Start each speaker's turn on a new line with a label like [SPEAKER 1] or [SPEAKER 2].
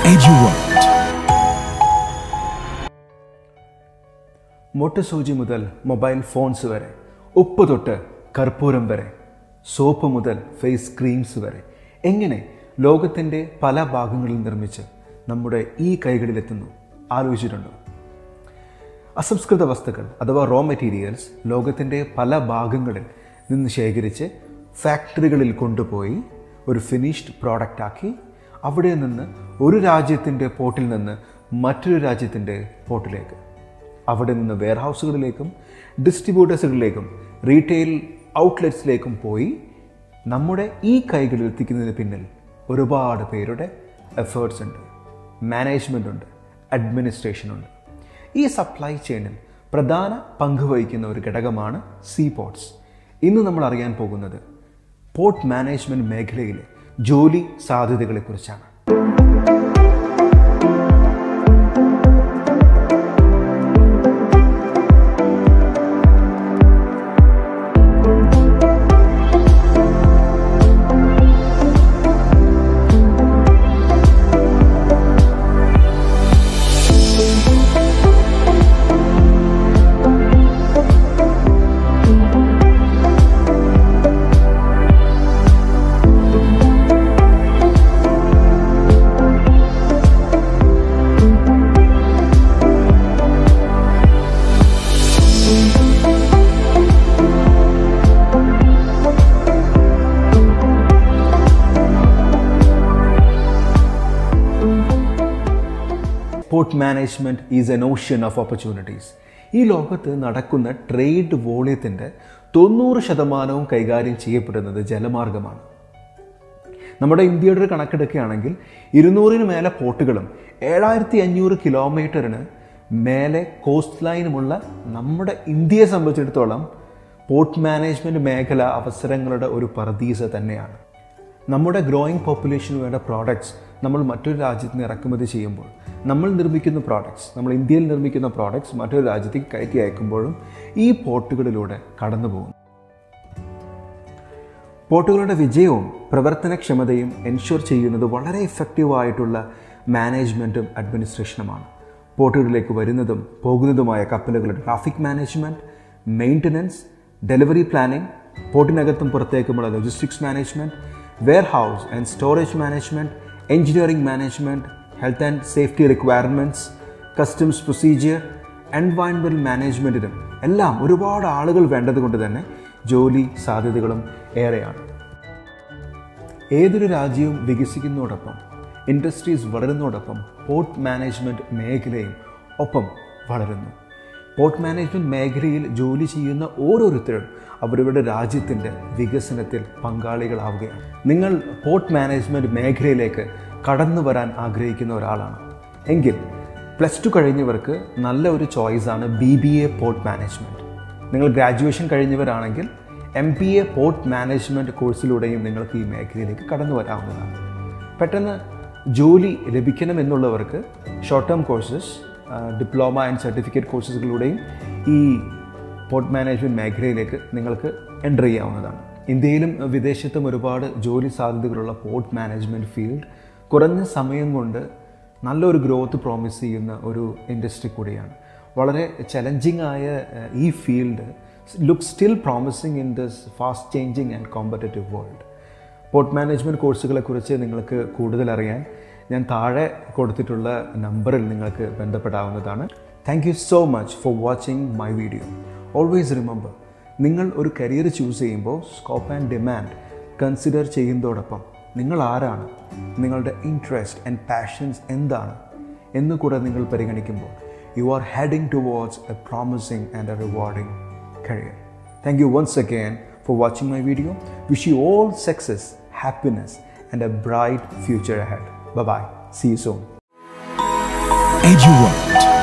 [SPEAKER 1] EduWorld.
[SPEAKER 2] മൊട്ടുസൂചി മുതൽ mobile phones വരെ ഉപ്പ് തൊട്ട് കർപ്പൂരം വരെ സോപ്പ് മുതൽ ഫേസ് ക്രീംസ് വരെ എങ്ങനെ ലോകത്തിൻ്റെ പല ഭാഗങ്ങളിൽ നിർമ്മിച്ച് നമ്മുടെ ഈ കൈകളിലെത്തുന്നു ആലോചിച്ചിട്ടുണ്ടോ അസംസ്കൃത വസ്തുക്കൾ അഥവാ റോ മെറ്റീരിയൽസ് ലോകത്തിൻ്റെ പല ഭാഗങ്ങളിൽ നിന്ന് ശേഖരിച്ച് ഫാക്ടറികളിൽ കൊണ്ടുപോയി ഒരു ഫിനിഷ്ഡ് പ്രോഡക്റ്റ് ആക്കി അവിടെ നിന്ന് ഒരു രാജ്യത്തിൻ്റെ പോർട്ടിൽ നിന്ന് മറ്റൊരു രാജ്യത്തിൻ്റെ പോർട്ടിലേക്ക് അവിടെ നിന്ന് വെയർഹൗസുകളിലേക്കും ഡിസ്ട്രിബ്യൂട്ടേഴ്സുകളിലേക്കും റീറ്റെയിൽ ഔട്ട്ലെറ്റ്സിലേക്കും പോയി നമ്മുടെ ഈ കൈകളിൽ എത്തിക്കുന്നതിന് പിന്നിൽ ഒരുപാട് പേരുടെ എഫേർട്സ് ഉണ്ട് മാനേജ്മെൻ്റ് ഉണ്ട് അഡ്മിനിസ്ട്രേഷൻ ഉണ്ട് ഈ സപ്ലൈ ചെയിനിൽ പ്രധാന പങ്ക് വഹിക്കുന്ന ഒരു ഘടകമാണ് സീ പോർട്സ് ഇന്ന് നമ്മൾ അറിയാൻ പോകുന്നത് പോർട്ട് മാനേജ്മെൻറ്റ് മേഖലയിലെ ജോലി സാധ്യതകളെക്കുറിച്ചാണ് port management is an ocean of opportunities ഈ ലോകത്ത് നടക്കുന്ന ട്രേഡ് വോളിയത്തിൻ്റെ തൊണ്ണൂറ് ശതമാനവും കൈകാര്യം ചെയ്യപ്പെടുന്നത് ജലമാർഗമാണ് നമ്മുടെ ഇന്ത്യയുടെ ഒരു കണക്കെടുക്കുകയാണെങ്കിൽ ഇരുന്നൂറിന് മേലെ പോർട്ടുകളും ഏഴായിരത്തി അഞ്ഞൂറ് കിലോമീറ്ററിന് മേലെ കോസ്റ്റ് ലൈനുമുള്ള നമ്മുടെ ഇന്ത്യയെ സംബന്ധിച്ചിടത്തോളം പോർട്ട് മാനേജ്മെൻറ്റ് മേഖല അവസരങ്ങളുടെ ഒരു പറദീസ തന്നെയാണ് നമ്മുടെ ഗ്രോയിങ് പോപ്പുലേഷന് വേണ്ട പ്രോഡക്ട്സ് നമ്മൾ മറ്റൊരു രാജ്യത്ത് നിന്ന് ഇറക്കുമതി ചെയ്യുമ്പോൾ നമ്മൾ നിർമ്മിക്കുന്ന പ്രോഡക്ട്സ് നമ്മൾ ഇന്ത്യയിൽ നിർമ്മിക്കുന്ന പ്രോഡക്ട്സ് മറ്റൊരു രാജ്യത്തേക്ക് കയറ്റി അയക്കുമ്പോഴും ഈ പോർട്ടുകളിലൂടെ കടന്നു പോകുന്നു പോർട്ടുകളുടെ വിജയവും പ്രവർത്തനക്ഷമതയും എൻഷുർ ചെയ്യുന്നത് വളരെ ഇഫക്റ്റീവായിട്ടുള്ള മാനേജ്മെൻറ്റും അഡ്മിനിസ്ട്രേഷനുമാണ് പോർട്ടുകളിലേക്ക് വരുന്നതും പോകുന്നതുമായ കപ്പലുകളുടെ traffic management maintenance delivery planning പോർട്ടിനകത്തും പുറത്തേക്കുമുള്ള logistics management warehouse and storage management engineering management health and safety requirements customs procedure environmental മാനേജ്മെൻറ്റിനും എല്ലാം ഒരുപാട് ആളുകൾ വേണ്ടതുകൊണ്ട് തന്നെ ജോലി സാധ്യതകളും ഏറെയാണ് ഏതൊരു രാജ്യവും വികസിക്കുന്നതോടൊപ്പം ഇൻഡസ്ട്രീസ് വളരുന്നതോടൊപ്പം പോർട്ട് മാനേജ്മെൻറ്റ് മേഖലയും ഒപ്പം വളരുന്നു പോർട്ട് മാനേജ്മെൻറ്റ് മേഖലയിൽ ജോലി ചെയ്യുന്ന ഓരോരുത്തരും അവരവരുടെ രാജ്യത്തിൻ്റെ വികസനത്തിൽ പങ്കാളികളാവുകയാണ് നിങ്ങൾ പോർട്ട് മാനേജ്മെൻറ്റ് മേഖലയിലേക്ക് കടന്നു വരാൻ ആഗ്രഹിക്കുന്ന ഒരാളാണ് എങ്കിൽ പ്ലസ് ടു കഴിഞ്ഞവർക്ക് നല്ല ഒരു ചോയ്സാണ് B B A port management നിങ്ങൾ ഗ്രാജുവേഷൻ കഴിഞ്ഞവരാണെങ്കിൽ M P A port management കോഴ്സിലൂടെയും നിങ്ങൾക്ക് ഈ മേഖലയിലേക്ക് കടന്നു വരാവുന്നതാണ് പെട്ടെന്ന് ജോലി ലഭിക്കണമെന്നുള്ളവർക്ക് short term courses diploma and certificate കോഴ്സസുകളിലൂടെയും ഈ പോർട്ട് മാനേജ്മെൻറ്റ് മേഖലയിലേക്ക് നിങ്ങൾക്ക് എൻ്റർ ചെയ്യാവുന്നതാണ് ഇന്ത്യയിലും വിദേശത്തും ഒരുപാട് ജോലി സാധ്യതകളുള്ള പോർട്ട് മാനേജ്മെൻറ്റ് ഫീൽഡ് കുറഞ്ഞ സമയം കൊണ്ട് നല്ലൊരു ഗ്രോത്ത് പ്രോമിസ് ചെയ്യുന്ന ഒരു ഇൻഡസ്ട്രി കൂടിയാണ് വളരെ ചലഞ്ചിങ് ആയ ഏഹ്, ഈ field look still promising in this fast changing and competitive world port management കോഴ്സുകളെക്കുറിച്ച് നിങ്ങൾക്ക് കൂടുതൽ അറിയാൻ ഞാൻ താഴെ കൊടുത്തിട്ടുള്ള നമ്പറിൽ നിങ്ങൾക്ക് ബന്ധപ്പെടാവുന്നതാണ് thank you so much for watching my video always remember നിങ്ങൾ ഒരു കരിയർ ചൂസ് ചെയ്യുമ്പോൾ സ്കോപ്പ് ആൻഡ് ഡിമാൻഡ് കൺസിഡർ ചെയ്യുന്നതോടൊപ്പം നിങ്ങൾ ആരാണ് നിങ്ങളുടെ ഇൻട്രസ്റ്റ് ആൻഡ് പാഷൻസ് എന്താണ് എന്ന് കൂടെ നിങ്ങൾ പരിഗണിക്കുമ്പോൾ you are heading towards a promising and a rewarding career. Thank you once again for watching my video. Wish you all success, happiness, and a bright future ahead. Bye bye. See you soon.
[SPEAKER 1] EduWorld.